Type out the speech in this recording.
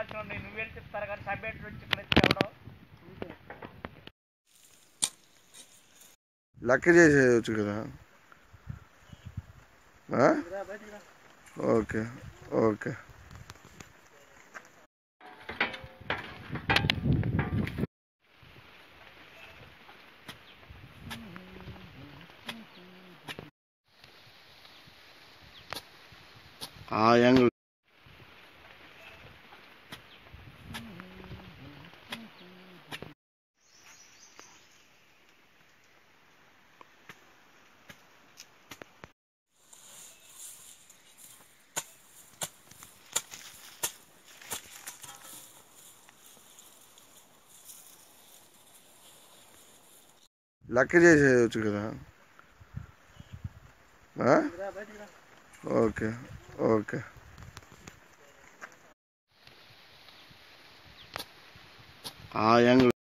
అవకాశం ఉంది నువ్వేం చెప్తారు కానీ సబ్జెక్ట్ నుంచి ఇక్కడ వచ్చేవడం లెక్క చేసేయచ్చు కదా ఆ? ఓకే ఓకే ఆ యాంగిల్ లెక్క చేసేయచ్చు కదా ఆ? ఓకే ఓకే ఆ యాంగిల్